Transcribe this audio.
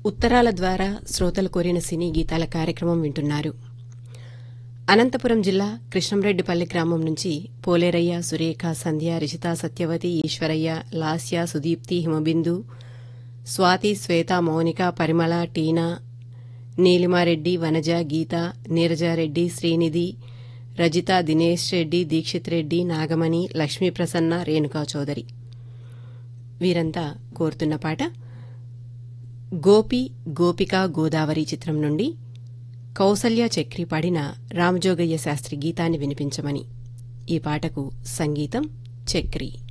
ఉత్తరాల ద్వారా శ్రోతలు కోరిన సినీ గీతాల కార్యక్రమం వింటున్నారు అనంతపురం జిల్లా కృష్ణంరెడ్డిపల్లి గ్రామం నుంచి పోలేరయ్య సురేఖ సంధ్య రిషిత సత్యవతి ఈశ్వరయ్య లాస్య సుదీప్తి హిమబిందు స్వాతి శ్వేత మౌనిక పరిమళ టీనా నీలిమారెడ్డి వనజ గీత నీరజారెడ్డి శ్రీనిధి రజిత దినేష్ రెడ్డి దీక్షిత్ రెడ్డి నాగమణి లక్ష్మీప్రసన్న రేణుకా చౌదరి వీరంతా కోరుతున్న పాట గోపి గోపిక గోదావరి చిత్రం నుండి కౌసల్య చక్రి పాడిన రామజోగయ్య శాస్త్రి గీతాన్ని వినిపించమని ఈ పాటకు సంగీతం చక్రి